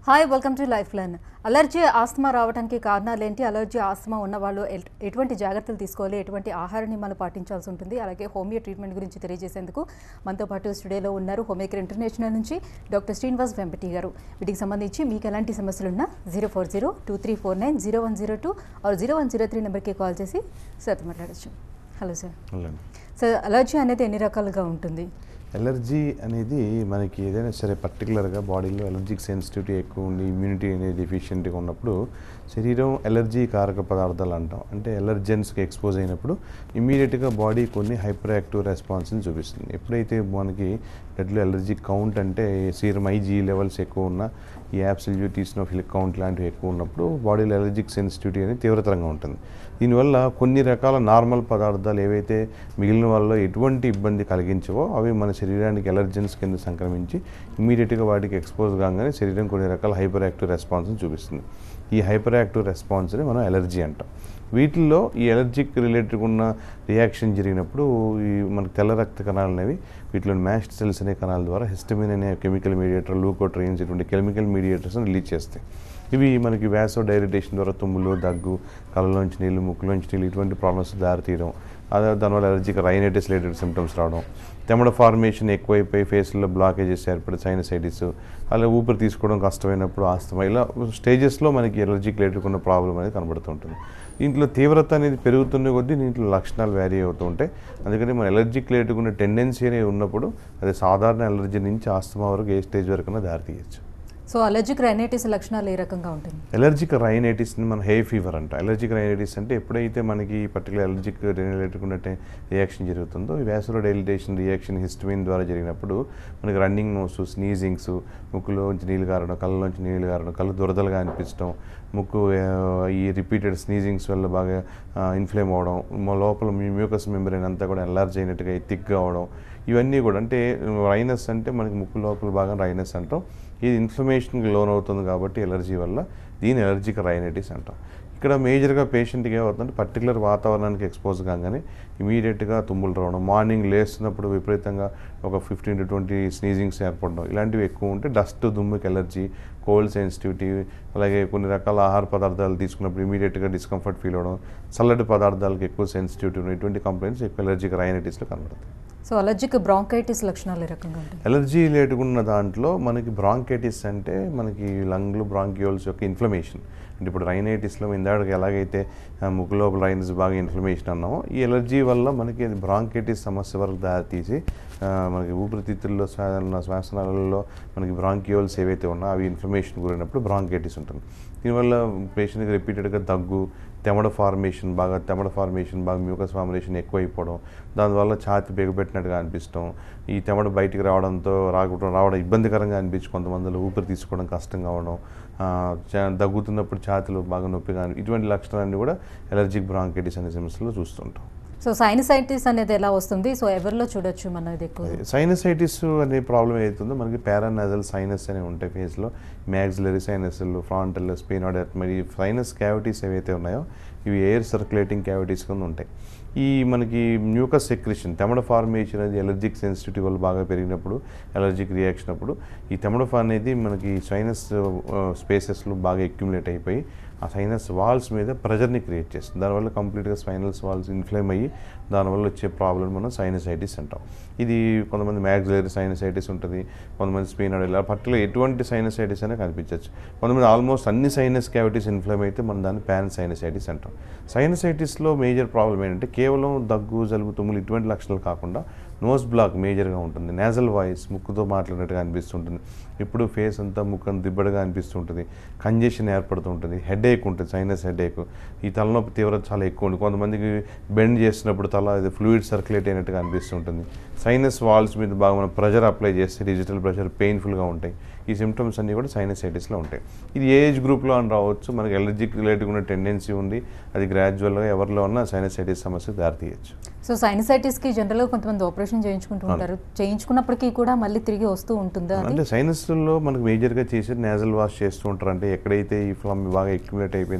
Hi welcome to life line allergy asthma రావడానికి కారణాలు ఏంటి అలర్జీ ఆస్తమా ఉన్న వాళ్ళు ఎల్- ఎటువంటి జాగ్రత్తలు తీసుకోవాలి ఎటువంటి ఆహార నియమాలు పాటించాల్సి ఉంటుంది అలాగే హోమియో ట్రీట్మెంట్ గురించి తెలియజేసేందుకు మనతో పాటు స్టూడియోలో ఉన్నారు హోమియోకేర్ ఇంటర్నేషనల్ నుంచి డాక్టర్ శ్రీనివాస్ వెంపటి గారు వీటికి సంబంధించి మీకు ఎలాంటి సమస్యలున్నా zero four zero two three four nine zero one zero two or zero one zero three నెంబర్కి కాల్ చేసి సార్తో మాట్లాడచ్చు హలో సార్ అవునండి. సార్ అలర్జీ అనేది ఎన్ని రకాలుగా ఉంటుంది ఎలర్జీ అనేది మనకి ఏదైనా సరే పర్టికులర్గా బాడీలో ఎలర్జిక్ సెన్సిటివిటీ ఎక్కువ ఉండి ఇమ్యూనిటీ అనేది డెఫిషియెంట్గా ఉన్నప్పుడు శరీరం ఎలర్జీ కారక పదార్థాలు అంటాం అంటే ఎలర్జెన్స్కి ఎక్స్పోజ్ అయినప్పుడు ఇమీడియట్గా బాడీ కొన్ని హైపర్ యాక్టివ్ రెస్పాన్స్ని చూపిస్తుంది ఎప్పుడైతే మనకి బ్లడ్లో ఎలర్జీ కౌంట్ అంటే సీరం ఐజీ లెవెల్స్ ఎక్కువ ఉన్నా ఈ యాప్సిల్యూట్ ఈస్నోఫిలిక్ కౌంట్ లాంటివి ఎక్కువ ఉన్నప్పుడు బాడీలో ఎలర్జిక్ సెన్సిటివిటీ అనేది తీవ్రతరంగా ఉంటుంది దీనివల్ల కొన్ని రకాల నార్మల్ పదార్థాలు ఏవైతే మిగిలిన వాళ్ళలో ఎటువంటి ఇబ్బంది కలిగించవో అవి మన శరీరానికి ఎలర్జెన్స్ కింద సంక్రమించి ఇమీడియట్గా వాటికి ఎక్స్పోజ్ కాగానే శరీరం కొన్ని రకాల హైపర్ యాక్టివ్ రెస్పాన్స్ని చూపిస్తుంది ఈ హైపర్ యాక్టివ్ రెస్పాన్స్ని మనం ఎలర్జీ అంటాం వీటిల్లో ఈ ఎలర్జిక్ రిలేటెడ్ ఉన్న రియాక్షన్ జరిగినప్పుడు ఈ మనకి తెల్ల రక్త కణాలు అనేవి వీటిలో మ్యాస్ట్ సెల్స్ అనే కణాల ద్వారా హిస్టమిన్ అనే కెమికల్ మీడియేటర్ లూకోట్రైన్స్ ఇటువంటి కెమికల్ మీడియేటర్స్ని రిలీజ్ చేస్తాయి ఇవి మనకి వ్యాసో డైరిటేషన్ ద్వారా తుమ్ములు దగ్గు కళ్ళలోంచి నీళ్ళు ముక్కులోంచి నీళ్ళు ఇటువంటి ప్రాబ్లమ్స్ దారితీయడం అదే దానివల్ల ఎలర్జిక్ రైనైటిస్ రిలేటెడ్ సిమ్టమ్స్ రావడం తెమ్మడ ఫార్మేషన్ ఎక్కువైపోయి ఫేస్లో బ్లాకేజెస్ ఏర్పడి సైనసైటిస్ అలా ఊపిరి తీసుకోవడం కష్టమైనప్పుడు ఆస్తమా ఇలా స్టేజెస్లో మనకి ఎలర్జిక్ రిలేటెడ్ ఉన్న ప్రాబ్లం అనేది కనబడుతుంటుంది దీంట్లో తీవ్రత అనేది పెరుగుతున్న కొద్దీ దీంట్లో లక్షణాలు వ్యారీ అవుతూ ఉంటాయి అందుకని మన ఎలర్జిక్ రిలేటెడ్ ఉన్న టెండెన్సీ అనేది ఉన్నప్పుడు అది సాధారణ ఎలర్జీ నుంచి ఆస్తమా వరకు ఏ స్టేజ్ వరకు దారి తీయచ్చు సో అలర్జిక్ రైనైటిస్ లక్షణాలు ఏ రకంగా ఉంటుంది ఎలర్జిక్ రైనైటిస్ని మనం హే ఫీవర్ అంట ఎలర్జిక్ రైనైటిస్ అంటే ఎప్పుడైతే మనకి పర్టికులర్ ఎలర్జిక్ రిలేటెడ్ ఉన్న రియాక్షన్ జరుగుతుందో ఈ వ్యాసులో డైలిటేషన్ రియాక్షన్ హిస్టమిన్ ద్వారా జరిగినప్పుడు మనకి రన్నింగ్ నోస్ స్నీజింగ్స్ ముక్కులోంచి నీళ్ళు కారడం కళ్ళలోంచి నీళ్ళు కారడం కళ్ళు దురదలుగా అనిపించడం ముక్కు ఆ, ఈ రిపీటెడ్ స్నీజింగ్స్ వల్ల బాగా ఇన్ఫ్లేమ్ అవ్వడం మా లోపల మ్యూకస్ మెంబ్రెయిన్ అంతా కూడా ఎల్లార్జ్ అయినట్టుగా థిక్గా అవడం ఇవన్నీ కూడా అంటే రైనస్ అంటే మనకి ముక్కు లోపల భాగం రైనస్ అంటాం ఇది ఇన్ఫ్లమేషన్కి లోన్ అవుతుంది కాబట్టి ఎలర్జీ వల్ల దీని ఎలర్జిక్ రైనైటిస్ అంటాం ఇక్కడ మేజర్గా పేషెంట్కి ఏమవుతుందంటే పర్టికులర్ వాతావరణానికి ఎక్స్పోజ్ కాగానే ఇమీడియట్గా తుమ్ములు రావడం మార్నింగ్ లేస్తున్నప్పుడు విపరీతంగా ఒక ఫిఫ్టీన్ టు ట్వంటీ స్నీజింగ్స్ ఏర్పడడం ఇలాంటివి ఎక్కువ ఉంటే డస్ట్ దుమ్ముకి ఎలర్జీ కోల్డ్ సెన్సిటివిటీ అలాగే కొన్ని రకాల ఆహార పదార్థాలు తీసుకున్నప్పుడు ఇమీడియట్గా డిస్కంఫర్ట్ ఫీల్ అవడం చల్లటి పదార్థాలకు ఎక్కువ సెన్సిటివిటీ ఉన్న ఇటువంటి కంప్లైంట్స్ ఎక్కువ ఎలర్జిక్ రైనైటిస్లో కనబడతాయి సో అలర్జిక్ బ్రాంకైటిస్ లక్షణాలు ఏ రకంగా ఉంటాయి ఎలర్జీ రిలేటెడ్ ఉన్న దాంట్లో మనకి బ్రాంకైటిస్ అంటే మనకి లంగ్లు బ్రాంక్యూల్స్ యొక్క ఇన్ఫ్లమేషన్ అంటే ఇప్పుడు రైనైటిస్లో ఇందాక ఎలాగైతే ఆ, ముక్కు లోపల రైనస్ బాగా ఇన్ఫ్లమేషన్ అన్నామో ఈ ఎలర్జీ వల్ల మనకి అది బ్రాంకైటిస్ సమస్య వరకు దారితీసి ఆ, మనకి ఊపిరితిత్తుల్లో శ్వాస శ్వాసనాళాలలో మనకి బ్రాంక్యూల్స్ ఏవైతే ఉన్నాయో అవి ఇన్ఫ్లమేషన్ గురైనప్పుడు బ్రాంకైటిస్ ఉంటుంది దీనివల్ల పేషెంట్కి రిపీటెడ్గా దగ్గు తెమడ ఫార్మేషన్ బాగా తెమడ ఫార్మేషన్ బాగా మ్యూకస్ ఫార్మేషన్ ఎక్కువైపోవడం దానివల్ల ఛాతి బిగబెట్టినట్టుగా అనిపిస్తాం ఈ తెమడ బయటికి రావడంతో రాకపోవడం రావడం ఇబ్బందికరంగా అనిపించి కొంతమందిలో ఊపిరి తీసుకోవడం కష్టంగా అవడం ఆ, చా- దగ్గుతున్నప్పుడు ఛాతిలో బాగా నొప్పిగా అని ఇటువంటి లక్షణాలన్నీ కూడా ఎలర్జిక్ బ్రాంకైటిస్ అనే సమస్యలో చూస్తుంటాం సో సైనసైటిస్ అనేది ఎలా వస్తుంది సో ఎవరిలో చూడొచ్చు మనం ఇది ఎక్కువ సైనసైటిస్ అనే ప్రాబ్లం ఏదైతుందో మనకి పారానజల్ సైనస్ అనేవి ఉంటాయి ఫేస్లో మ్యాగ్జిలరీ సైనస్లు ఫ్రాంటల్ స్పీనాడర్ మరి సైనస్ క్యావిటీస్ ఏవైతే ఉన్నాయో ఇవి ఎయిర్ సర్క్యులేటింగ్ క్యావిటీస్ కింద ఉంటాయి ఈ మనకి మ్యూకస్ సెక్రిషన్ తెమడ ఫార్మేషన్ అనేది ఎలర్జిక్ సెన్సిటివిటీ వల్ల బాగా పెరిగినప్పుడు ఎలర్జిక్ రియాక్షన్ అప్పుడు ఈ తెమడ అనేది మనకి సైనస్ స్పేసెస్లో బాగా అక్యుములేట్ అయిపోయి ఆ సైనస్ వాల్స్ మీద ప్రెజర్ని క్రియేట్ చేస్తుంది దానివల్ల కంప్లీట్గా స్పైనల్స్ వాల్స్ ఇన్ఫ్లేమ్ అయ్యి దానివల్ల వచ్చే ప్రాబ్లం మనం సైనసైటిస్ అంటాం ఇది కొంతమంది మ్యాగ్జిలరీ సైనసైటిస్ ఉంటుంది కొంతమంది స్పీనడ్ ఇలా పర్టికులర్ ఎటువంటి సైనసైటిస్ అయినా కనిపించవచ్చు కొంతమంది ఆల్మోస్ట్ అన్ని సైనస్ క్యావిటీస్ ఇన్ఫ్లేమ్ అయితే మనం దాన్ని ప్యాన్ సైనసైటిస్ అంటాం సైనసైటిస్లో మేజర్ ప్రాబ్లం ఏంటంటే కేవలం దగ్గు జలుబు తుమ్ములు ఇటువంటి లక్షణాలు కాకుండా నోస్ బ్లాక్ మేజర్గా ఉంటుంది నేజల్ వాయిస్ ముక్కుతో మాట్లాడినట్టుగా అనిపిస్తుంటుంది ఇప్పుడు ఫేస్ అంతా ముక్కు అంతా దిబ్బడగా అనిపిస్తుంటుంది కంజెషన్ ఏర్పడుతుంటుంది హెడేక్ ఉంటుంది సైనస్ హెడేక్ ఈ తలనొప్పి తీవ్రత చాలా ఎక్కువ ఉంటుంది కొంతమందికి బెండ్ చేస్తున్నప్పుడు తల ఇది ఫ్లూయిడ్ సర్క్యులేట్ అయినట్టుగా అనిపిస్తుంటుంది సైనస్ వాల్స్ మీద బాగా మనం ప్రెషర్ అప్లై చేస్తే డిజిటల్ ప్రెషర్ పెయిన్ఫుల్గా ఉంటాయి ఈ సిమ్టమ్స్ అన్నీ కూడా సైనసైటిస్లో ఉంటాయి ఇది ఏ ఏజ్ గ్రూప్లో అని రావచ్చు మనకి ఎలర్జిక్ రిలేటెడ్ ఉన్న టెండెన్సీ ఉంది అది గ్రాడ్యువల్గా ఎవరిలో ఉన్నా సైనసైటిస్ సమస్య దారితీయచ్చు సో సైనసైటిస్కి జనరల్గా కొంతమంది ఆపరేషన్ చేయించుకుంటూ ఉంటారు చేయించుకున్నప్పటికీ కూడా మళ్ళీ తిరిగి వస్తూ ఉంటుందా అది అంటే సైనస్లో మనకు మేజర్గా చేసేది నేజల్ వాష్ చేస్తూ ఉంటారు అంటే ఎక్కడైతే ఈ ఫ్లమ్ బాగా ఎక్యుములేట్ అయిపోయిందో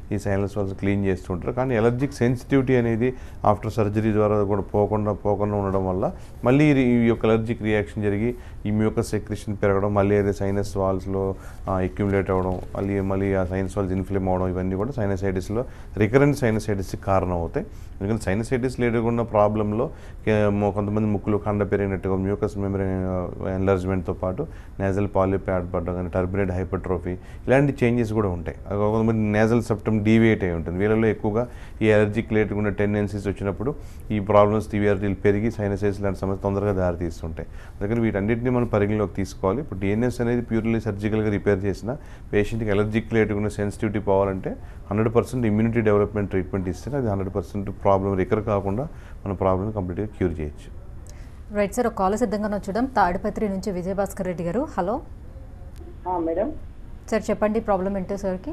ఈ సైనస్ వాల్స్ క్లీన్ చేస్తుంటారు కానీ ఎలర్జిక్ సెన్సిటివిటీ అనేది ఆఫ్టర్ సర్జరీ ద్వారా కూడా పోకుండా పోకుండా ఉండడం వల్ల మళ్ళీ ఇది- ఈ యొక్క ఎలర్జిక్ రియాక్షన్ జరిగి ఈ మ్యూకస్ సెక్రేషన్ పెరగడం మళ్ళీ అదే సైనస్ వాల్స్లో ఎక్యుములేట్ అవ్వడం మళ్ళీ మళ్ళీ ఆ సైనస్ వాల్స్ ఇన్ఫ్లేమ్ అవ్వడం ఇవన్నీ కూడా సైనసైటిస్లో రికరెంట్ సైనసైటిస్కి కారణం అవుతాయి ఎందుకంటే సైనసైటిస్ లేకుండా ప్రాబ్లంలో కొంతమంది ముక్కులు కండ పెరిగినట్టుగా మ్యూకస్ మెమరీ ఎన్లార్జ్మెంట్తో పాటు నేజల్ పాలిప్ ఏర్పడడం కానీ టర్బినేట్ హైపర్ట్రోఫీ ఇలాంటి చేంజెస్ కూడా ఉంటాయి అది కొంతమంది నేజల్ సెప్టమ్ డీవియేట్ అయి ఉంటుంది వీళ్ళలో ఎక్కువగా ఈ ఎలర్జిక్ లేటుకున్న టెండెన్సీస్ వచ్చినప్పుడు ఈ ప్రాబ్లమ్స్ సివియారిటీలు పెరిగి సైనసైటిస్ లాంటి సమస్య తొందరగా దారి తీస్తుంటాయి అందుకని వీటన్నిటిని మనం పరిగణలోకి తీసుకోవాలి ఇప్పుడు డిఎన్ఎస్ అనేది ప్యూర్లీ సర్జికల్గా రిపేర్ చేసిన పేషెంట్కి ఎలర్జిక్ లేటుకున్న సెన్సిటివిటీ పోవాలంటే hundred percent immunity development treatment ఇస్తే అది హండ్రెడ్ పర్సెంట్ ప్రాబ్లం రికర్ కాకుండా మన ప్రాబ్లమ్ కంప్లీట్గా క్యూర్ చేయొచ్చు రైట్ సార్ ఒక కాల్ సిద్ధంగా చూద్దాం తాడిపత్రి నుంచి విజయభాస్కర్ రెడ్డి గారు హలో ఆ, మేడం సార్ చెప్పండి ప్రాబ్లం ఏంటో సార్కి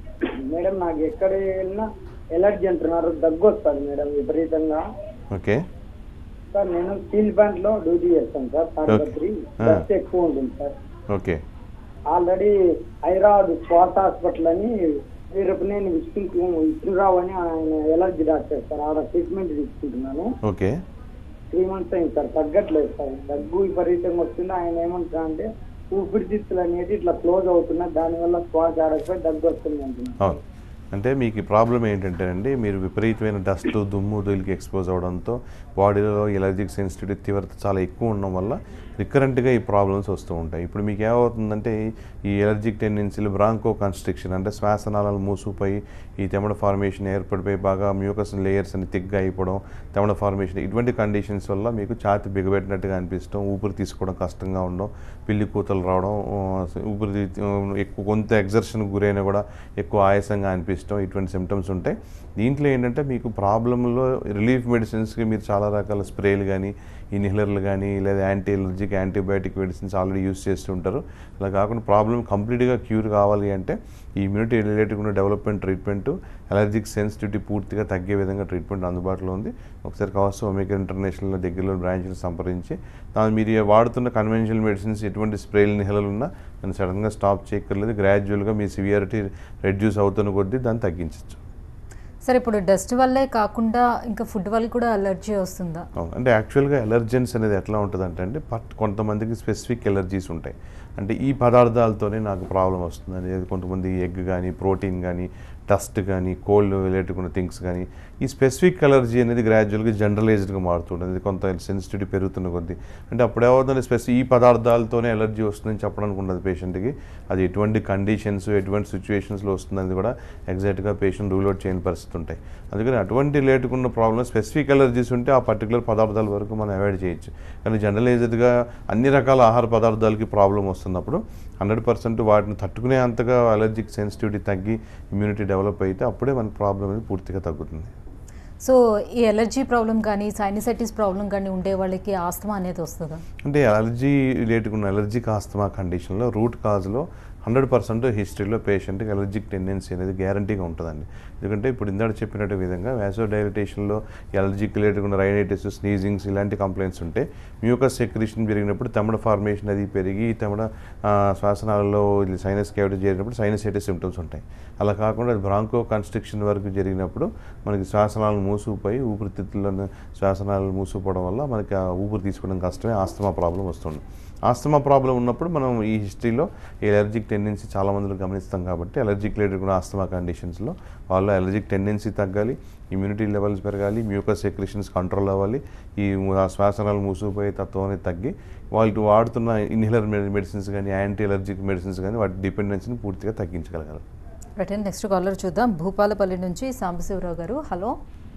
మేడం నాకు ఎక్కడ వెళ్ళినా ఎలర్జీ అంటున్నారు దగ్గు వస్తుంది మేడం విపరీతంగా ఓకే సార్ నేను స్టీల్ ప్లాంట్ లో డ్యూటీ చేస్తాను సార్ తాడిపత్రి ఆ. డస్ట్ ఎక్కువ ఉంటుంది సార్ ఓకే ఆల్రెడీ హైదరాబాద్ స్వార్థ హాస్పిటల్ అని వీరపనేని విష్ణు విష్ణురావు అని ఆయన ఎలర్జీ డాక్టర్ సార్ ఆడ ట్రీట్మెంట్ తీసుకుంటున్నాను ఓకే త్రీ మంత్స్ అయింది సార్ తగ్గట్లేదు సార్ దగ్గు విపరీతంగా వస్తుంది ఆయన ఏమంటున్నా అంటే ఊపిరితిత్తులు అనేది ఇట్లా క్లోజ్ అవుతున్నాయి దానివల్ల శ్వాస ఆడకపోయి దగ్గు వస్తుంది అంటున్నారు అవును అంటే మీకు ఈ ప్రాబ్లం ఏంటంటే అండి మీరు విపరీతమైన డస్ట్ దుమ్ము దులికి ఎక్స్పోజ్ అవడంతో బాడీలో ఎలర్జిక్ సెన్సిటివిటీ తీవ్రత చాలా ఎక్కువ ఉండడం వల్ల రికరెంట్గా ఈ ప్రాబ్లమ్స్ వస్తూ ఉంటాయి ఇప్పుడు మీకు ఏమవుతుందంటే ఈ ఎలర్జిక్ టెండెన్సీలు బ్రాంకో కన్స్ట్రిక్షన్ అంటే శ్వాసనాళాలు మూసుకుపోయి ఈ తెమడ ఫార్మేషన్ ఏర్పడిపోయి బాగా మ్యూకస్ లేయర్స్ అని తిగ్గా అయిపోవడం తెమడ ఫార్మేషన్ ఇటువంటి కండిషన్స్ వల్ల మీకు ఛాతి బిగబెట్టినట్టుగా అనిపిస్తాం ఊపిరి తీసుకోవడం కష్టంగా ఉండడం పిల్లి కూతలు రావడం ఆ, ఊపిరి తీ- ఎక్కువ కొంత ఎగ్జర్షన్ గురైనా కూడా ఎక్కువ ఆయాసంగా అనిపిస్తాం ఇటువంటి సిమ్టమ్స్ ఉంటాయి దీంట్లో ఏంటంటే మీకు ప్రాబ్లంలో రిలీఫ్ మెడిసిన్స్కి మీరు చాలా రకాల స్ప్రేలు కానీ ఇన్హేలర్లు కానీ లేదా anti allergic antibiotic medicines already use చేస్తుంటారు అలా కాకుండా ప్రాబ్లం కంప్లీట్గా క్యూర్ కావాలి అంటే ఈ ఇమ్యూనిటీ రిలేటెడ్ ఉన్న డెవలప్మెంట్ ట్రీట్మెంట్ ఎలర్జిక్ సెన్సిటివిటీ పూర్తిగా తగ్గే విధంగా ట్రీట్మెంట్ అందుబాటులో ఉంది ఒకసారి కావచ్చు ఒమేగా ఇంటర్నేషనల్ దగ్గరలో బ్రాంచ్ని సంప్రదించి దాని మీరు వాడుతున్న కన్వెన్షనల్ మెడిసిన్స్ ఎటువంటి స్ప్రేలు నిహలలు ఉన్నా దాన్ని సడన్గా స్టాప్ చేయక్కర్లేదు గ్రాడ్యువల్గా మీ సివియారిటీ రెడ్యూస్ అవుతున్న కొద్దీ దాన్ని తగ్గించవచ్చు సార్ ఇప్పుడు డస్ట్ వల్లే కాకుండా ఇంకా ఫుడ్ వల్ల కూడా అలర్జీ వస్తుందా అవును అంటే యాక్చువల్గా ఎలర్జెన్స్ అనేది ఎట్లా ఉంటుంది అంటే అండి పట్ కొంతమందికి స్పెసిఫిక్ ఎలర్జీస్ ఉంటాయి అంటే ఈ పదార్థాలతోనే నాకు ప్రాబ్లం వస్తుంది అనేది కొంతమంది ఎగ్ కానీ ప్రోటీన్ కానీ డస్ట్ కానీ కోల్డ్ రిలేటెడ్ ఉన్న థింగ్స్ కానీ ఈ స్పెసిఫిక్ ఎలర్జీ అనేది గ్రాడ్యువల్గా జనరలైజ్డ్గా మారుతుంటుంది ఇది కొంత సెన్సిటివిటీ పెరుగుతున్న కొద్దీ అంటే అప్పుడు ఏమవుతుంది స్పెసిఫిక్ ఈ పదార్థాలతోనే ఎలర్జీ వస్తుందని చెప్పడానికి ఉండదు పేషెంట్కి అది ఎటువంటి కండిషన్స్ ఎటువంటి సిచ్యువేషన్స్లో వస్తుందని కూడా ఎగ్జాక్ట్గా పేషెంట్ రూల్ అవుట్ చేయని పరిస్థితి ఉంటాయి అందుకని అటువంటి రిలేటెడ్ ఉన్న ప్రాబ్లమ్ స్పెసిఫిక్ ఎలర్జీస్ ఉంటే ఆ పర్టికులర్ పదార్థాల వరకు మనం అవాయిడ్ చేయొచ్చు కానీ జనరలైజ్డ్గా అన్ని రకాల ఆహార పదార్థాలకి ప్రాబ్లం వస్తున్నప్పుడు హండ్రెడ్ పర్సెంట్ వాటిని తట్టుకునే అంతగా అలర్జిక్ సెన్సిటివిటీ తగ్గి ఇమ్యూనిటీ డెవలప్ అయితే అప్పుడే మనకి ప్రాబ్లం అనేది పూర్తిగా తగ్గుతుంది సో ఈ ఎలర్జీ ప్రాబ్లం కానీ సైనసైటిస్ ప్రాబ్లం కానీ ఉండే వాళ్ళకి ఆస్తమా అనేది వస్తుందా అంటే అలర్జీ రిలేటెడ్ ఉన్న అలర్జిక్ ఆస్తమా కండిషన్లో రూట్ కాజ్లో హండ్రెడ్ పర్సెంట్ హిస్టరీలో పేషెంట్కి అలర్జిక్ టెండెన్సీ అనేది గ్యారంటీగా ఉంటుందండి ఎందుకంటే ఇప్పుడు ఇందాక చెప్పినట్టు విధంగా వ్యాసో డైలిటేషన్లో అలర్జిక్ రిలేటెడ్ ఉన్న రైనైటిస్ స్నీజింగ్స్ ఇలాంటి కంప్లైంట్స్ ఉంటే మ్యూకస్ సెక్రేషన్ పెరిగినప్పుడు తెమడ ఫార్మేషన్ అది పెరిగి తెమడ ఆ, శ్వాసనాలలో సైనస్ క్యావిటీ జరిగినప్పుడు సైనసైటిస్ సిమ్టమ్స్ ఉంటాయి అలా కాకుండా అది బ్రాంకో కన్స్ట్రిక్షన్ వరకు జరిగినప్పుడు మనకి శ్వాసనాలు మూసుకుపోయి ఊపిరితిత్తులను శ్వాసనాలు మూసుకుపోవడం వల్ల మనకి ఆ ఊపిరి తీసుకోవడం కష్టమే ఆస్తమా ప్రాబ్లం వస్తుంది ఆస్తమా ప్రాబ్లం ఉన్నప్పుడు మనం ఈ హిస్టరీలో ఈ ఎలర్జిక్ టెండెన్సీ చాలా మందిలో గమనిస్తాం కాబట్టి ఎలర్జిక్ రిలేటెడ్ కూడా ఆస్తమా కండిషన్స్లో వాళ్ళు ఎలర్జిక్ టెండెన్సీ తగ్గాలి ఇమ్యూనిటీ లెవెల్స్ పెరగాలి మ్యూకస్ సెక్రేషన్స్ కంట్రోల్ అవ్వాలి ఈ ఆ శ్వాసనాలు మూసుకుపోయే తత్వం అనేది తగ్గి వాళ్ళు వాడుతున్న ఇన్హేలర్ మెడిసిన్స్ కానీ యాంటీ ఎలర్జిక్ మెడిసిన్స్ కానీ వాటి డిపెండెన్సీని పూర్తిగా తగ్గించగలగాలి రైట్ అండ్ నెక్స్ట్ కాలర్ చూద్దాం భూపాలపల్లి నుంచి సాంబశివరావు గారు హలో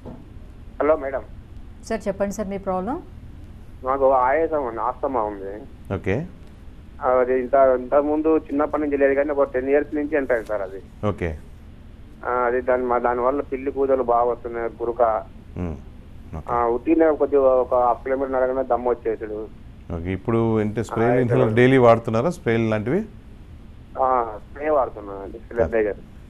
హలో మేడం సార్ చెప్పండి సార్ మీ ప్రాబ్లం నాకు ఆయాసం ఉంది ఆస్తమా ఉంది ఓకే అది ఇంత ఇంత ముందు చిన్నప్పటి నుంచి లేదు కానీ ఒక టెన్ ఇయర్స్ నుంచి అంటారు సార్ అది ఓకే ఆ, అది దాని మా దానివల్ల పిల్లి కూదలు బాగా వస్తున్నాయి గురుక ఉమ్. ఆ, ఉట్టిన కొద్దిగా ఒక హాఫ్ కిలోమీటర్ నడగానే దమ్ము వచ్చేసాడు ఓకే ఇప్పుడు అంటే స్ప్రే డైలీ వాడుతున్నారా స్ప్రేలు లాంటివి స్ప్రే వాడుతున్నాను అండి సిలర్ దగ్గర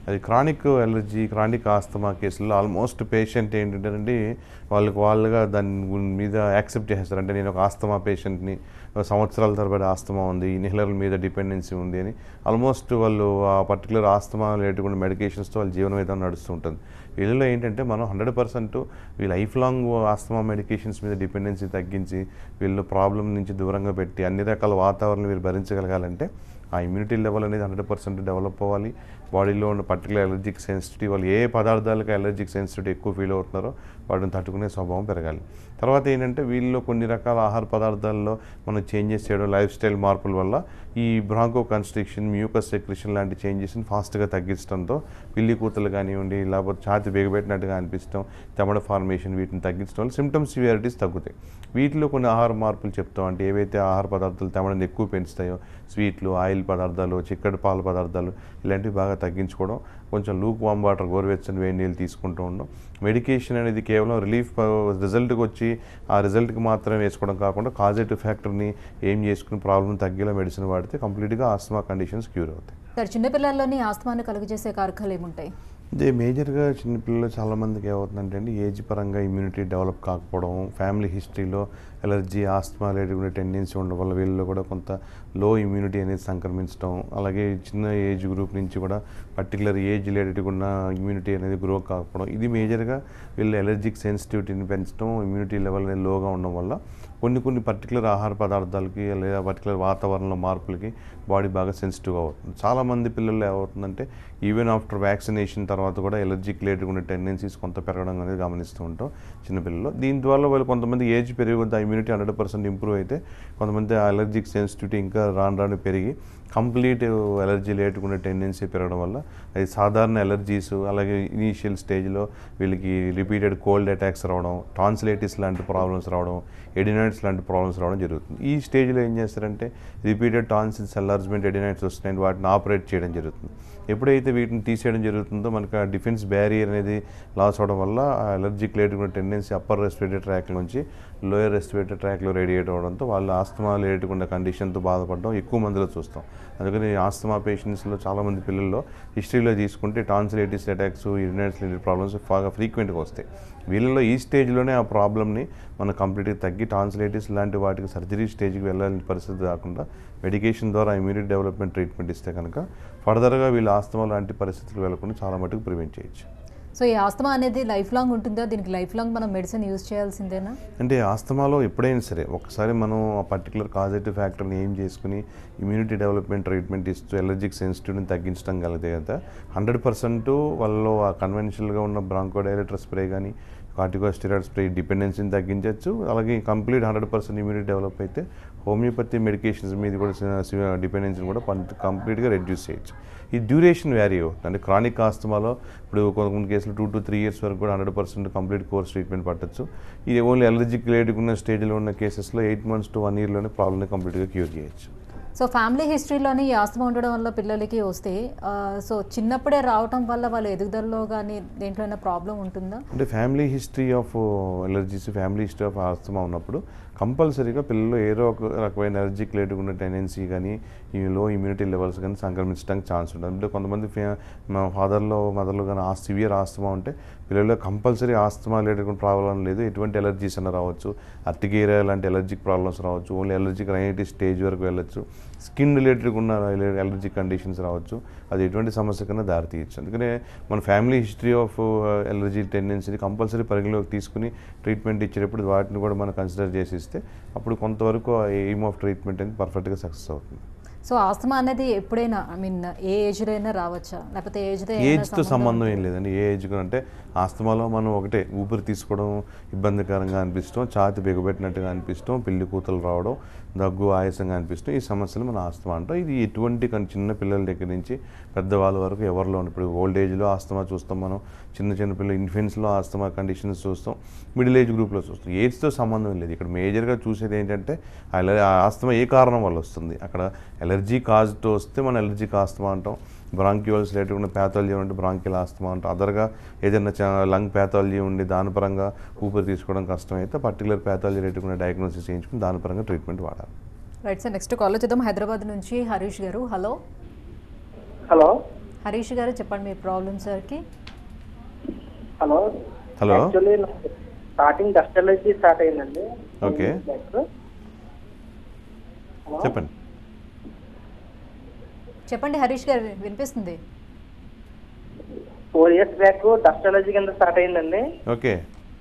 అది క్రానిక్ ఎలర్జీ క్రానిక్ ఆస్తమా కేసుల్లో ఆల్మోస్ట్ పేషెంట్ ఏంటంటే వాళ్ళకి వాళ్ళుగా దాని గు- మీద యాక్సెప్ట్ చేస్తారు అంటే నేను ఒక ఆస్తమా పేషెంట్ని సంవత్సరాల తరబడి ఆస్తమా ఉంది ఇన్హేలర్ల మీద డిపెండెన్సీ ఉంది అని ఆల్మోస్ట్ వాళ్ళు ఆ పర్టికులర్ ఆస్తమా లేకుండా మెడికేషన్స్తో వాళ్ళ జీవన విధానం నడుస్తూ ఉంటుంది వీళ్ళలో ఏంటంటే మనం హండ్రెడ్ పర్సెంట్ ఈ లైఫ్ లాంగ్ ఆస్తమా మెడికేషన్స్ మీద డిపెండెన్సీ తగ్గించి వీళ్ళు ప్రాబ్లం నుంచి దూరంగా పెట్టి అన్ని రకాల వాతావరణం వీళ్ళు భరించగలగాలంటే ఆ ఇమ్యూనిటీ లెవెల్ అనేది హండ్రెడ్ పర్సెంట్ డెవలప్ అవ్వాలి బాడీలో ఉన్న పర్టికులర్ ఎలర్జిక్ సెన్సిటివ్ వాళ్ళు ఏ పదార్థాలకు ఎలర్జిక్ సెన్సిటివ్ ఎక్కువ ఫీల్ అవుతున్నారో వాటిని తట్టుకునే స్వభావం పెరగాలి తర్వాత ఏంటంటే వీళ్ళలో కొన్ని రకాల ఆహార పదార్థాల్లో మనం చేంజెస్ చేయడం లైఫ్ స్టైల్ మార్పుల వల్ల ఈ బ్రాంకో కన్స్ట్రిక్షన్ మ్యూకస్ సెక్రిషన్ లాంటి చేంజెస్ని ఫాస్ట్గా తగ్గించడంతో పిల్లి కూతలు కానివ్వండి లేకపోతే ఛాతి బిగబెట్టినట్టుగా అనిపించడం చెమడ ఫార్మేషన్ వీటిని తగ్గించడం వల్ల సిమ్టమ్స్ సివియారిటీస్ తగ్గుతాయి వీటిలో కొన్ని ఆహార మార్పులు చెప్తాం అంటే ఏవైతే ఆహార పదార్థాలు తెమడని ఎక్కువ పెంచుతాయో స్వీట్లు ఆయిల్ పదార్థాలు చిక్కటి పాల పదార్థాలు ఇలాంటివి బాగా తగ్గించుకోవడం కొంచెం లూక్ వామ్ వాటర్ గోరువెచ్చని వేడి నీళ్ళు తీసుకుంటూ ఉండడం మెడికేషన్ అనేది కేవలం రిలీఫ్ రిజల్ట్కి వచ్చి ఆ రిజల్ట్కి మాత్రమే వేసుకోవడం కాకుండా కాజేటివ్ ఫ్యాక్టర్ని ఏం చేసుకుని ప్రాబ్లం తగ్గేలా మెడిసిన్ వాడితే కంప్లీట్గా ఆస్మా కండిషన్స్ క్యూర్ అవుతాయి సార్ చిన్నపిల్లల్లోని ఆస్తమాను కలుగజేసే కారకాలు ఏముంటాయి ఇదే మేజర్గా చిన్నపిల్లలు చాలామందికి ఏమవుతుందంటే అండి ఏజ్ పరంగా ఇమ్యూనిటీ డెవలప్ కాకపోవడం ఫ్యామిలీ హిస్టరీలో ఎలర్జీ ఆస్తమా లేకుండా టెండెన్సీ ఉండడం వల్ల వీళ్ళలో కూడా కొంత లో ఇమ్యూనిటీ అనేది సంక్రమించడం అలాగే చిన్న ఏజ్ గ్రూప్ నుంచి కూడా పర్టికులర్ ఏజ్ రిలేటెడ్గా ఉన్న ఇమ్యూనిటీ అనేది గ్రో కాకపోవడం ఇది మేజర్గా వీళ్ళు ఎలర్జిక్ సెన్సిటివిటీని పెంచడం ఇమ్యూనిటీ లెవెల్ అనేది లోగా ఉండడం వల్ల కొన్ని కొన్ని పర్టికులర్ ఆహార పదార్థాలకి లేదా పర్టికులర్ వాతావరణంలో మార్పులకి బాడీ బాగా సెన్సిటివ్ అవుతుంది చాలామంది పిల్లల్లో ఏమవుతుందంటే ఈవెన్ ఆఫ్టర్ వ్యాక్సినేషన్ తర్వాత కూడా ఎలర్జిక్ రిలేటెడ్ ఉండే టెండెన్సీస్ కొంత పెరగడం అనేది గమనిస్తూ ఉంటాం చిన్నపిల్లల్లో దీని ద్వారా వాళ్ళు కొంతమంది ఏజ్ పెరిగి కొంత ఇమ్యూనిటీ హండ్రెడ్ పర్సెంట్ ఇంప్రూవ్ అయితే కొంతమంది అలర్జిక్ సెన్సిటివిటీ ఇంకా రాను రాను పెరిగి కంప్లీట్ ఎలర్జీ లేటుకునే టెండెన్సీ పెరగడం వల్ల అది సాధారణ ఎలర్జీస్ అలాగే ఇనీషియల్ స్టేజ్లో వీళ్ళకి రిపీటెడ్ కోల్డ్ అటాక్స్ రావడం టాన్సిలైటిస్ లాంటి ప్రాబ్లమ్స్ రావడం ఎడినైట్స్ లాంటి ప్రాబ్లమ్స్ రావడం జరుగుతుంది ఈ స్టేజ్లో ఏం చేస్తారంటే రిపీటెడ్ టాన్సిల్స్ ఎల్లార్జ్మెంట్ ఎడినైట్స్ వస్తున్నాయి వాటిని ఆపరేట్ చేయడం జరుగుతుంది ఎప్పుడైతే వీటిని తీసేయడం జరుగుతుందో మనకు ఆ డిఫెన్స్ బ్యారియర్ అనేది లాస్ అవడం వల్ల ఆ ఎలర్జిక్ లేటుకున్న టెండెన్సీ అప్పర్ రెస్పిరేటరీ ట్రాక్ నుంచి లోయర్ రెస్పిరేటరీ ట్రాక్లో రేడియేట్ అవడంతో వాళ్ళు ఆస్తమా లేటుకున్న కండిషన్తో బాధపడడం ఎక్కువ మందిలో చూస్తాం అందుకని ఆస్తమా పేషెంట్స్లో చాలామంది పిల్లల్లో హిస్టరీలో తీసుకుంటే టాన్సిలైటిస్ అటాక్స్ యూరినైట్స్ రిలేటెడ్ ప్రాబ్లమ్స్ బాగా ఫ్రీక్వెంట్గా వస్తాయి వీళ్ళలో ఈ స్టేజ్లోనే ఆ ప్రాబ్లమ్ని మనం కంప్లీట్గా తగ్గి టాన్సిలైటిస్ లాంటి వాటికి సర్జరీ స్టేజ్కి వెళ్ళాలని పరిస్థితి రాకుండా మెడికేషన్ ద్వారా ఇమ్యూనిటీ డెవలప్మెంట్ ట్రీట్మెంట్ ఇస్తే కనుక ఫర్దర్గా వీళ్ళు ఆస్తమా లాంటి పరిస్థితులు వెళ్ళకుండా చాలా మటుకు ప్రివెంట్ చేయొచ్చు సో ఈ ఆస్తమా అనేది లైఫ్ లాంగ్ ఉంటుందా దీనికి లైఫ్ లాంగ్ మనం మెడిసిన్ యూజ్ చేయాల్సిందేనా అంటే ఆస్తమాలో ఎప్పుడైనా సరే ఒకసారి మనం ఆ పర్టికులర్ కాజేటివ్ ఫ్యాక్టర్ని ఏం చేసుకుని ఇమ్యూనిటీ డెవలప్మెంట్ ట్రీట్మెంట్ ఇస్తూ ఎలర్జిక్ సెన్సిటివ్ని తగ్గించడం కలిగితే కదా హండ్రెడ్ పర్సెంట్ వాళ్ళలో ఆ కన్వెన్షనల్గా ఉన్న బ్రాంకోడైరెటర్ స్ప్రే కానీ కార్టికోస్టిరాయిడ్ స్ప్రే డిపెండెన్సీని తగ్గించవచ్చు అలాగే complete hundred percent immunity develop అయితే హోమియోపతి మెడికేషన్స్ మీద కూడా డిపెండెన్సీని కూడా కంప్లీట్గా రెడ్యూస్ చేయొచ్చు ఈ డ్యూరేషన్ వ్యారీ అవుతుంది అంటే క్రానిక్ ఆస్తమాలో ఇప్పుడు కొన్ని కొన్ని కేసులు టూ టు త్రీ ఇయర్స్ వరకు కూడా hundred percent complete course treatment పట్టచ్చు ఇది ఓన్లీ ఎలర్జిక్ రిలేటెడ్ ఉన్న స్టేజ్లో ఉన్న కేసెస్లో ఎయిట్ మంత్స్ టు వన్ ఇయర్లోనే ప్రాబ్లమ్ని కంప్లీట్గా క్యూర్ చేయొచ్చు సో ఫ్యామిలీ హిస్టరీలోని ఈ ఆస్తమా ఉండడం వల్ల పిల్లలకి వస్తే ఆ, సో చిన్నప్పుడే రావటం వల్ల వాళ్ళ ఎదుగుదలలో కానీ దేంట్లో ప్రాబ్లం ఉంటుందా అంటే family history of allergies family history of asthma ఉన్నప్పుడు కంపల్సరీగా పిల్లలు ఏదో ఒక రకమైన ఎలర్జిక్ రిలేటెడ్ ఉన్న టెండెన్సీ కానీ ఈ లో ఇమ్యూనిటీ లెవెల్స్ కానీ సంక్రమించడానికి ఛాన్స్ ఉంటుంది అంటే కొంతమంది ఫే- మా ఫాదర్లో మదర్లో కానీ ఆ సివియర్ ఆస్తమా ఉంటే పిల్లల్లో కంపల్సరీ ఆస్తమా రిలేటెడ్ ప్రాబ్లం లేదు ఎటువంటి ఎలర్జీస్ అన్న రావచ్చు అర్టికేరియా లాంటి ఎలర్జిక్ ప్రాబ్లమ్స్ రావచ్చు ఓన్లీ ఎలర్జిక్ రైనైటిస్ స్టేజ్ వరకు వెళ్ళొచ్చు స్కిన్ రిలేటెడ్ ఉన్న ఎలర్జిక్ కండిషన్స్ రావచ్చు అది ఎటువంటి సమస్య కన్నా దారితీయచ్చు అందుకనే మన ఫ్యామిలీ హిస్టరీ ఆఫ్ ఎలర్జీ టెండెన్సీని కంపల్సరీ పరిగణలోకి తీసుకుని ట్రీట్మెంట్ ఇచ్చేటప్పుడు వాటిని కూడా మనం కన్సిడర్ చేసి ఇస్తే అప్పుడు కొంతవరకు ఎయిమ్ ఆఫ్ ట్రీట్మెంట్ అనేది పర్ఫెక్ట్గా సక్సెస్ అవుతుంది సో ఆస్తమా అనేది ఎప్పుడైనా ఐ మీన్ ఏ ఏజ్లో అయినా రావచ్చా లేకపోతే ఏజ్తో ఏజ్తో సంబంధం ఏం లేదండి ఏ ఏజ్ అంటే ఆస్తమాలో మనం ఒకటే ఊపిరి తీసుకోవడం ఇబ్బందికరంగా అనిపిస్తాం ఛాతి బిగబెట్టినట్టుగా అనిపిస్తాం పిల్లి కూతలు రావడం దగ్గు ఆయాసంగా అనిపిస్తాం ఈ సమస్యలు మన ఆస్తమా అంటాం ఇది ఎటువంటి కానీ చిన్న పిల్లల దగ్గర నుంచి పెద్దవాళ్ళ వరకు ఎవరిలో ఉన్న- ఇప్పుడు ఓల్డ్ ఏజ్లో ఆస్తమా చూస్తాం మనం చిన్న చిన్న పిల్లలు ఇన్ఫెన్స్లో ఆస్తమా కండిషన్స్ చూస్తాం మిడిల్ ఏజ్ గ్రూప్లో చూస్తాం ఏజ్తో సంబంధం లేదు ఇక్కడ మేజర్గా చూసేది ఏంటంటే ఆ ఎల- ఆ ఆస్తమా ఏ కారణం వల్ల వస్తుంది అక్కడ ఎలర్జీ కాజ్తో వస్తే మనం ఎలర్జీ ఆస్తమా అంటాం బ్రాంక్యూల్స్ రిలేటెడ్ ఉన్న ప్యాథాలజీ ఉంటే బ్రాంకియల్ ఆస్తమా అంటాం అదర్గా ఏదైనా లంగ్ ప్యాథాలజీ ఉండి దాని పరంగా ఊపిరి తీసుకోవడం కష్టం అయితే పర్టికులర్ ప్యాథాలజీ రిలేటెడ్ ఉన్న డయాగ్నోసిస్ చేయించుకుని దాని పరంగా ట్రీట్మెంట్ వాడాలి రైట్ సార్ నెక్స్ట్ కాల్ చూద్దాం హైదరాబాద్ నుంచి హరీష్ గారు హలో హలో హరీష్ గారు చెప్పండి మీ ప్రాబ్లమ్ సార్కి hello hello actually starting dust allergy start అయిందండి ఓకే. హలో చెప్పండి చెప్పండి హరీష్ గారు వినిపిస్తుంది four years back dust allergy కింద స్టార్ట్ అయిందండి ఓకే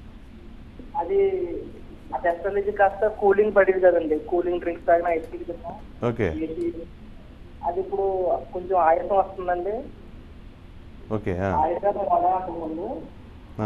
అది ఆ డస్ట్ అలర్జీ కాస్త కూలింగ్ పడేది కదండి కూలింగ్ డ్రింక్స్ తాగిన ఐస్ క్రీమ్ తిన్నాం ఓకే అది ఇప్పుడు కొంచెం ఆయాసం వస్తుందండి ఓకే ఆ, ఆయాసం వల్ల ముందు ఆ,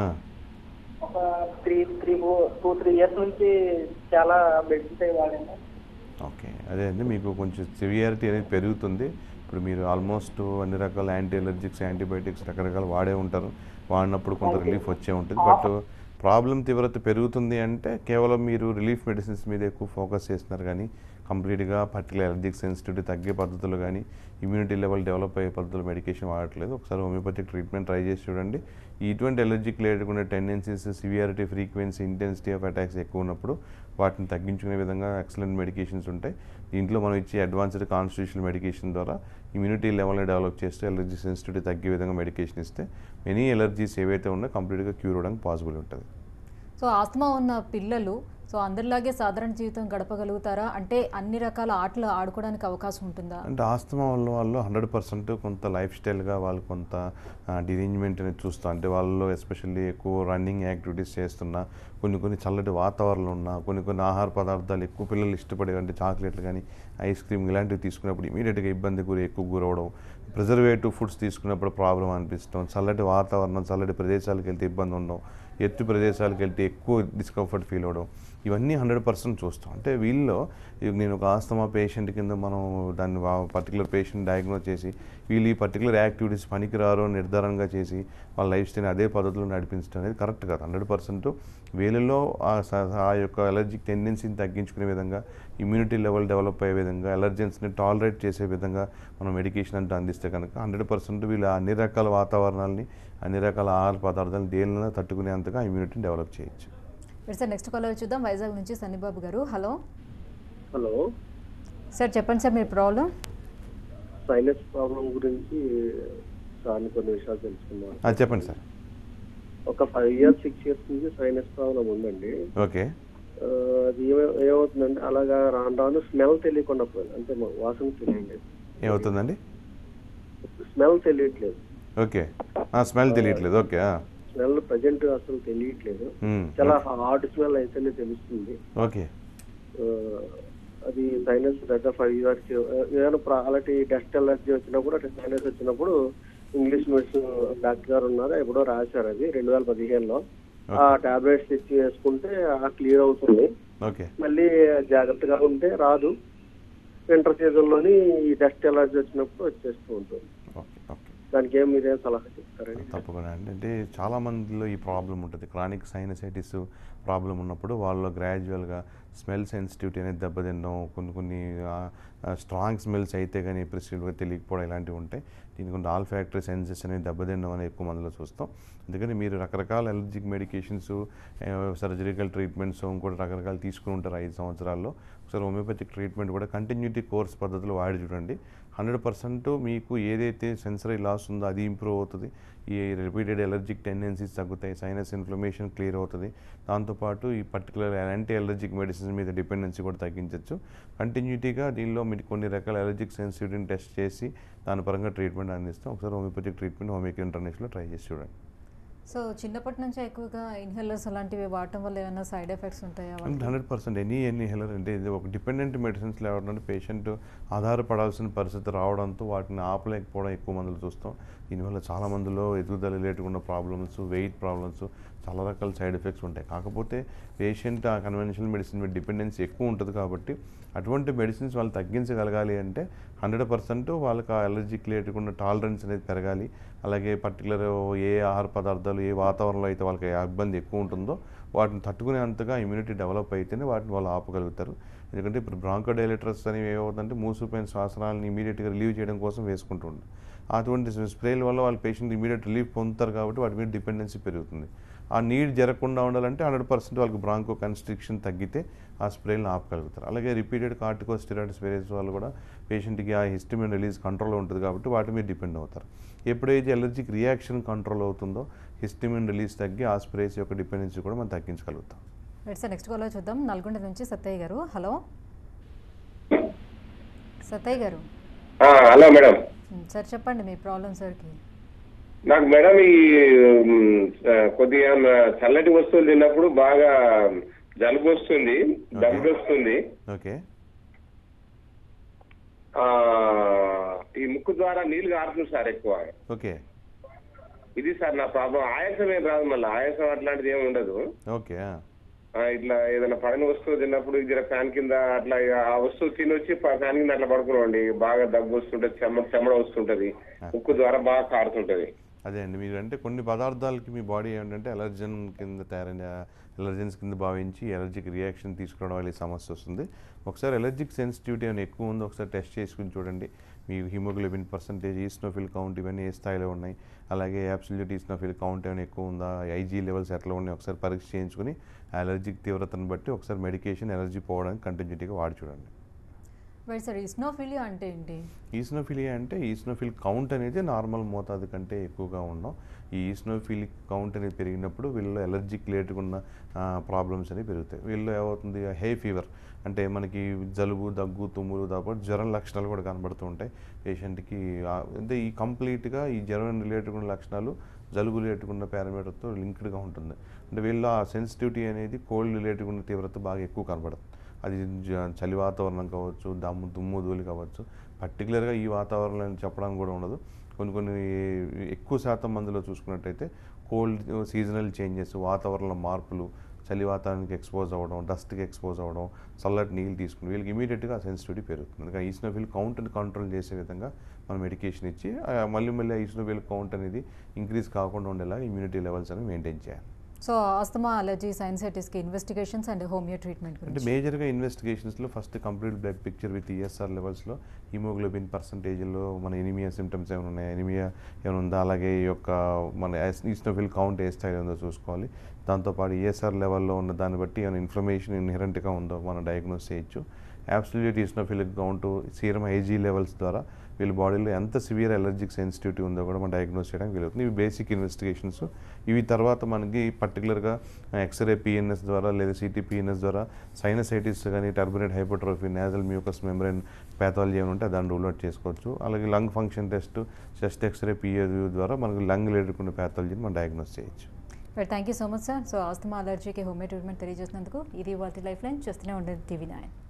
ఒక three three four two three years నుంచి చాలా మెడిసిన్స్ అవి వాడండి ఓకే అదే అండి మీకు కొంచెం సివియారిటీ అనేది పెరుగుతుంది ఇప్పుడు మీరు ఆల్మోస్ట్ అన్ని రకాల యాంటీ ఎలర్జిక్స్ యాంటీబయాటిక్స్ రకరకాలు వాడే ఉంటారు వాడినప్పుడు కొంత రిలీఫ్ వచ్చే ఉంటుంది బట్ ప్రాబ్లం తీవ్రత పెరుగుతుంది అంటే కేవలం మీరు రిలీఫ్ మెడిసిన్స్ మీద ఎక్కువ ఫోకస్ చేస్తున్నారు కానీ కంప్లీట్గా పర్టికులర్ ఎలర్జిక్ సెన్సిటివిటీ తగ్గే పద్ధతులు కానీ ఇమ్యూనిటీ లెవెల్ డెవలప్ అయ్యే పద్ధతులు మెడికేషన్ వాడట్లేదు ఒకసారి హోమియోపతిక్ ట్రీట్మెంట్ ట్రై చేసి చూడండి ఇటువంటి ఎలర్జిక్ రిలేటెడ్ ఉన్న tendencies severity frequency intensity of attacks ఎక్కువ ఉన్నప్పుడు వాటిని తగ్గించుకునే విధంగా ఎక్సలెంట్ మెడికేషన్స్ ఉంటాయి దీంట్లో మనం ఇచ్చే అడ్వాన్స్డ్ కాన్స్టిట్యూషనల్ మెడికేషన్ ద్వారా ఇమ్యూనిటీ లెవెల్ని డెవలప్ చేస్తే ఎలర్జీ సెన్సిటివిటీ తగ్గే విధంగా మెడికేషన్ ఇస్తే మెనీ ఎలర్జీస్ ఏవైతే ఉన్నాయో కంప్లీట్గా క్యూర్ అవ్వడానికి పాసిబుల్ ఉంటుంది సో ఆస్తమా ఉన్న పిల్లలు సో అందరిలాగే సాధారణ జీవితం గడపగలుగుతారా అంటే అన్ని రకాల ఆటలు ఆడుకోవడానికి అవకాశం ఉంటుందా అంటే ఆస్తమా వల్ల వాళ్ళు హండ్రెడ్ పర్సెంట్ కొంత లైఫ్ స్టైల్గా వాళ్ళు కొంత డిరేంజ్మెంట్ అనేది చూస్తాం అంటే వాళ్ళు ఎస్పెషల్లీ ఎక్కువ రన్నింగ్ యాక్టివిటీస్ చేస్తున్నా కొన్ని కొన్ని చల్లటి వాతావరణం ఉన్నా కొన్ని కొన్ని ఆహార పదార్థాలు ఎక్కువ పిల్లలు ఇష్టపడే అంటే చాక్లెట్లు కానీ ఐస్ క్రీమ్ ఇలాంటివి తీసుకున్నప్పుడు ఇమీడియట్గా ఇబ్బంది గురి ఎక్కువ గురవడం ప్రిజర్వేటివ్ ఫుడ్స్ తీసుకున్నప్పుడు ప్రాబ్లం అనిపిస్తాం చల్లటి వాతావరణం చల్లటి ప్రదేశాలకు వెళ్తే ఇబ్బంది ఉండడం ఎత్తు ప్రదేశాలకు వెళ్తే ఎక్కువ డిస్కంఫర్ట్ ఫీల్ అవ్వడం ఇవన్నీ హండ్రెడ్ పర్సెంట్ చూస్తాం అంటే వీళ్ళలో ఇవి నేను ఒక ఆస్తమా పేషెంట్ కింద మనం దాన్ని పర్టికులర్ పేషెంట్ డయాగ్నోస్ చేసి వీళ్ళు ఈ పర్టికులర్ యాక్టివిటీస్ పనికిరారు అని నిర్ధారణగా చేసి వాళ్ళ లైఫ్ స్టైల్ అదే పద్ధతిలో నడిపించడం అనేది కరెక్ట్ కాదు హండ్రెడ్ పర్సెంట్ వీళ్ళలో ఆ స- ఆ యొక్క ఎలర్జిక్ టెండెన్సీని తగ్గించుకునే విధంగా ఇమ్యూనిటీ లెవెల్ డెవలప్ అయ్యే విధంగా ఎలర్జెన్స్ని టాలరేట్ చేసే విధంగా మనం మెడికేషన్ అంటూ అందిస్తే కనుక హండ్రెడ్ పర్సెంట్ వీళ్ళు అన్ని రకాల వాతావరణాలని అన్ని రకాల ఆహార పదార్థాలను దేనిలో తట్టుకునేంతగా ఇమ్యూనిటీని డెవలప్ చేయొచ్చు ఇప్పుడు సార్ నెక్స్ట్ కాలర్ చూద్దాం వైజాగ్ నుంచి సన్నిబాబు గారు హలో హలో సార్ చెప్పండి సార్ మీ ప్రాబ్లం సైనస్ ప్రాబ్లం గురించి సార్ని కొన్ని విషయాలు తెలుసుకున్నాను ఆ, చెప్పండి సార్ ఒక ఫైవ్ ఇయర్స్ సిక్స్ ఇయర్స్ నుంచి సైనస్ ప్రాబ్లం ఉందండి ఓకే ఆ, అది ఏమ- ఏమవుతుందంటే అలాగా రాను రాను స్మెల్ తెలియకుండా పోయింది అంటే మా వాసన తెలియలేదు ఏమవుతుందండి స్మెల్ తెలియట్లేదు ఓకే స్మెల్ తెలియట్లేదు ఓకే ఆ. స్మెల్ ప్రజెంట్ అసలు తెలియట్లేదు మ్మ్. చాలా హార్డ్ స్మెల్ అయితేనే తెలుస్తుంది ఓకే ఆ, అది సైనస్ దగ్గర ఫైవ్ ఇయర్స్ ఏదైనా ప్రా- అలాంటి డస్ట్ ఎలర్జీ వచ్చినప్పుడు అటు సైనస్ వచ్చినప్పుడు ఇంగ్లీష్ మెడిసిన్ డాక్టర్ గారు ఉన్నారు ఎప్పుడో రాశారు అది రెండు వేల పదిహేనులో ఆ టాబ్లెట్స్ తెచ్చి వేసుకుంటే క్లియర్ అవుతుంది ఓకే మళ్ళీ జాగ్రత్తగా ఉంటే రాదు వింటర్ సీజన్లోని ఈ డస్ట్ ఎలర్జీ వచ్చినప్పుడు వచ్చేస్తూ ఉంటుంది ఓకే ఓకే దానికి ఏం మీరేం సలహా చెప్తారండి తప్పకుండా అండి అంటే చాలా మందిలో ఈ ప్రాబ్లం ఉంటుంది క్రానిక్ సైనసైటిస్ ప్రాబ్లం ఉన్నప్పుడు వాళ్ళలో గ్రాడ్యువల్గా స్మెల్ సెన్సిటివిటీ అనేది దెబ్బతినడం కొన్ని కొన్ని స్ట్రాంగ్ స్మెల్స్ అయితే కానీ ప్రిస్క్రిప్ట్గా తెలియకపోవడం ఇలాంటివి ఉంటాయి దీనికి కొన్ని ఆల్ ఫ్యాక్టరీ సెన్సెస్ అనేది దెబ్బతినడం అనేది ఎక్కువ మందిలో చూస్తాం అందుకని మీరు రకరకాల ఎలర్జిక్ మెడికేషన్స్ సర్జరికల్ ట్రీట్మెంట్స్ ఇంకోటి రకరకాలు తీసుకుని ఉంటారు ఐదు సంవత్సరాల్లో ఒకసారి హోమియోపతిక్ ట్రీట్మెంట్ కూడా కంటిన్యూటీ కోర్స్ పద్ధతిలో వాడి చూడండి హండ్రెడ్ పర్సెంట్ మీకు ఏదైతే సెన్సరీ లాస్ ఉందో అది ఇంప్రూవ్ అవుతుంది ఈ రిపీటెడ్ ఎలర్జిక్ టెండెన్సీస్ తగ్గుతాయి సైనస్ ఇన్ఫ్లమేషన్ క్లియర్ అవుతుంది దాంతోపాటు ఈ పర్టికులర్ యాంటీ ఎలర్జిక్ మెడిసిన్స్ మీద డిపెండెన్సీ కూడా తగ్గించవచ్చు కంటిన్యూటీగా దీనిలో మీరు కొన్ని రకాల ఎలర్జిక్ సెన్సిటివిటీని టెస్ట్ చేసి దాని పరంగా ట్రీట్మెంట్ అందిస్తాం ఒకసారి హోమియోపతిక్ ట్రీట్మెంట్ హోమియోకి ఇంటర్నేషనల్ ట్రై చేసి చూడండి సో చిన్నప్పటి నుంచే ఎక్కువగా ఇన్హేలర్స్ అలాంటివి వాడటం వల్ల ఏమైనా సైడ్ ఎఫెక్ట్స్ ఉంటాయా వాటికి? హండ్రెడ్ పర్సెంట్ ఎనీ ఎనీ హెలర్ అంటే ఇది ఒక డిపెండెంట్ మెడిసిన్స్ లేవడం పేషెంట్ ఆధారపడాల్సిన పరిస్థితి రావడంతో వాటిని ఆపలేకపోవడం ఎక్కువ మందిలో చూస్తాం దీనివల్ల చాలా మందిలో ఎదుగుదల రిలేటెడ్ ఉన్న ప్రాబ్లమ్స్ వెయిట్ ప్రాబ్లమ్స్ చాలా రకాల సైడ్ ఎఫెక్ట్స్ ఉంటాయి కాకపోతే పేషెంట్ ఆ కన్వెన్షనల్ మెడిసిన్ మీద డిపెండెన్సీ ఎక్కువ ఉంటుంది కాబట్టి అటువంటి మెడిసిన్స్ వాళ్ళు తగ్గించగలగాలి అంటే హండ్రెడ్ పర్సెంట్ వాళ్ళకి ఆ ఎలర్జీకి రిలేటెడ్ ఉన్న టాలరెన్స్ అనేది పెరగాలి అలాగే పర్టికులర్ ఏ ఆహార పదార్థాలు ఏ వాతావరణంలో అయితే వాళ్ళకి ఆ ఇబ్బంది ఎక్కువ ఉంటుందో వాటిని తట్టుకునేంతగా ఇమ్యూనిటీ డెవలప్ అయితేనే వాటిని వాళ్ళు ఆపగలుగుతారు ఎందుకంటే ఇప్పుడు బ్రాంకోడైలేటర్స్ అనేవి ఏమవుతుందంటే మూసిపోయిన శ్వాసనాలను ఇమీడియట్గా రిలీవ్ చేయడం కోసం వేసుకుంటుంటారు అటువంటి స్ప్రేల వల్ల వాళ్ళ పేషెంట్ ఇమీడియట్ రిలీఫ్ పొందుతారు కాబట్టి వాటి మీద డిపెండెన్సీ పెరుగుతుంది ఆ నీడ్ జరగకుండా ఉండాలంటే హండ్రెడ్ పర్సెంట్ వాళ్ళకి బ్రాంకో కన్స్ట్రిక్షన్ తగ్గితే ఆ స్ప్రేలను ఆపగలుగుతారు అలాగే రిపీటెడ్ కార్టికో స్టెరాయిడ్ స్ప్రేస్ వాళ్ళు కూడా పేషెంట్కి ఆ హిస్టమిన్ రిలీజ్ కంట్రోల్ ఉంటుంది కాబట్టి వాటి మీద డిపెండ్ అవుతారు ఎప్పుడైతే ఎలర్జిక్ రియాక్షన్ కంట్రోల్ అవుతుందో హిస్టమిన్ రిలీజ్ తగ్గి ఆ స్ప్రేస్ యొక్క డిపెండెన్సీ కూడా మనం తగ్గించగలుగుతాం రైట్ సార్ నెక్స్ట్ కాల్లో చూద్దాం నల్గొండ నుంచి సత్తయ్య గారు హలో సత్తయ్య గారు ఆ, హలో మేడం ఉమ్, సార్ చెప్పండి మీ ప్రాబ్లం సార్కి నాకు మేడం ఈ మ్, ఆ, కొద్దిగా మ- చల్లటి వస్తువులు తిన్నప్పుడు బాగా జలుబు వస్తుంది దగ్గు వస్తుంది ఓకే ఆ, ఈ ముక్కు ద్వారా నీళ్లు కారుతుంది సార్ ఎక్కువ ఓకే ఇది సార్ నా ప్రాబ్లం ఆయాసం ఏం రాదు మళ్ళీ ఆయాసం అట్లాంటిది ఏమి ఉండదు ఓకే ఆ, ఇట్లా ఏదైనా పడిన వస్తువు తిన్నప్పుడు జర ఫ్యాన్ కింద అట్లా ఇక ఆ వస్తువు తినొచ్చి ప- ఫ్యాన్ కింద అట్లా పడుకున్నాండి బాగా దగ్గు వస్తుంటది చెమ్మ చెమడ వస్తుంటది ముక్కు ద్వారా బాగా కారుతుంటది అదే అండి మీరు అంటే కొన్ని పదార్థాలకి మీ బాడీ ఏంటంటే ఎలర్జన్ కింద తయారైన ఎలర్జన్స్ కింద భావించి ఎలర్జిక్ రియాక్షన్ తీసుకురావడం వల్ల ఈ సమస్య వస్తుంది ఒకసారి ఎలర్జిక్ సెన్సిటివిటీ అని ఎక్కువ ఉందో ఒకసారి టెస్ట్ చేసుకుని చూడండి మీ హిమోగ్లోబిన్ పర్సంటేజ్ ఈస్నోఫిల్ కౌంట్ ఇవన్నీ ఏ స్థాయిలో ఉన్నాయి అలాగే యాబ్సల్యూట్ ఈస్నోఫిల్ కౌంట్ ఏమైనా ఎక్కువ ఉందా ఐజీ లెవెల్స్ ఎట్లా ఉన్నాయి ఒకసారి పరీక్ష చేయించుకుని అలర్జిక్ తీవ్రతను బట్టి ఒకసారి మెడికేషన్ ఎలర్జీ పోవడానికి కంటిన్యూటీగా వాడి చూడండి రైట్ సార్ ఇస్నోఫిలియా అంటే ఏంటి ఈస్నోఫిలియా అంటే ఈస్నోఫిల్ కౌంట్ అనేది నార్మల్ మోతాదు కంటే ఎక్కువగా ఉండడం ఈ ఈస్నోఫిలిక్ కౌంట్ అనేది పెరిగినప్పుడు వీళ్ళలో ఎలర్జిక్ రిలేటెడ్ ఉన్న ప్రాబ్లమ్స్ అనేవి పెరుగుతాయి వీళ్ళు ఏమవుతుంది హై ఫీవర్ అంటే మనకి జలుబు దగ్గు తుమ్ములు దాకా జ్వరం లక్షణాలు కూడా కనబడుతూ ఉంటాయి పేషెంట్కి అంటే ఈ కంప్లీట్గా ఈ జ్వరం రిలేటెడ్ ఉన్న లక్షణాలు జలుబు రిలేటెడ్ ఉన్న పారామీటర్తో లింక్డ్గా ఉంటుంది అంటే వీళ్ళ ఆ సెన్సిటివిటీ అనేది కోల్డ్ రిలేటెడ్ ఉన్న తీవ్రత బాగా ఎక్కువ కనబడుతుంది అది జ- చలి వాతావరణం కావచ్చు దమ్ము దుమ్ము ధూళి కావచ్చు పర్టికులర్గా ఈ వాతావరణం అని చెప్పడానికి కూడా ఉండదు కొన్ని కొన్ని ఎక్కువ శాతం మందిలో చూసుకున్నట్టయితే కోల్డ్ సీజనల్ చేంజెస్ వాతావరణ మార్పులు చలి వాతావరణానికి ఎక్స్పోజ్ అవ్వడం డస్ట్కి ఎక్స్పోజ్ అవ్వడం చల్లటి నీళ్ళు తీసుకుని వీళ్ళకి ఇమీడియట్గా సెన్సిటివిటీ పెరుగుతుంది అందుకని ఈస్నోఫిల్ కౌంట్ని కంట్రోల్ చేసే విధంగా మనం మెడికేషన్ ఇచ్చి ఆ మళ్ళీ మళ్ళీ ఆ ఈస్నోఫిల్ కౌంట్ అనేది ఇంక్రీజ్ కాకుండా ఉండేలా ఇమ్యూనిటీ లెవెల్స్ అనేవి మెయింటైన్ చేయాలి సో ఆస్తమా అలర్జీ సైన్సైటిస్కి ఇన్వెస్టిగేషన్స్ అండ్ హోమియో ట్రీట్మెంట్ అంటే గురించి మేజర్గా ఇన్వెస్టిగేషన్స్లో first complete blood picture with ESR లెవెల్స్లో హిమోగ్లోబిన్ పర్సంటేజ్లో మన ఎనిమియా సిమ్టమ్స్ ఏమైనా ఉన్నాయా ఎనిమియా ఏమైనా ఉందా అలాగే ఈ యొక్క మన ఈస్నోఫిల్ కౌంట్ ఏ స్థాయిలో ఉందో చూసుకోవాలి దాంతోపాటు ఈఎస్ఆర్ లెవెల్లో ఉన్న దాన్ని బట్టి ఏమైనా ఇన్ఫర్మేషన్ ఇన్హెరెంట్గా ఉందో మనం డయాగ్నోస్ చేయొచ్చు absolute eosinophilic count serum IG levels ద్వారా వీళ్ళ బాడీలో ఎంత సివియర్ ఎలర్జిక్ సెన్సిటివిటీ ఉందో కూడా మనం డయాగ్నోస్ చేయడానికి వీలవుతుంది ఇవి బేసిక్ ఇన్వెస్టిగేషన్స్ ఇవి తర్వాత మనకి పర్టికులర్గా ఎక్స్రే పిఎన్ఎస్ ద్వారా లేదా సిటీ పిఎన్ఎస్ ద్వారా సైనసైటిస్ కానీ turbinate hypotrophy nasal mucus membrane pathology ఏమైనా ఉంటే దాన్ని రూల్ అవుట్ చేసుకోవచ్చు అలాగే lung function test chest x-ray PS ద్వారా మనకి లంగ్ రిలేటెడ్ ఉన్న ప్యాథాలజీని మనం డయాగ్నోస్ చేయొచ్చు right thank you so much sir so asthma అలర్జీకి హోమియో ట్రీట్మెంట్ తెలియజేసినందుకు ఇది వాటి లైఫ్ లైన్ చూస్తూనే ఉండేది టీవీ నైన్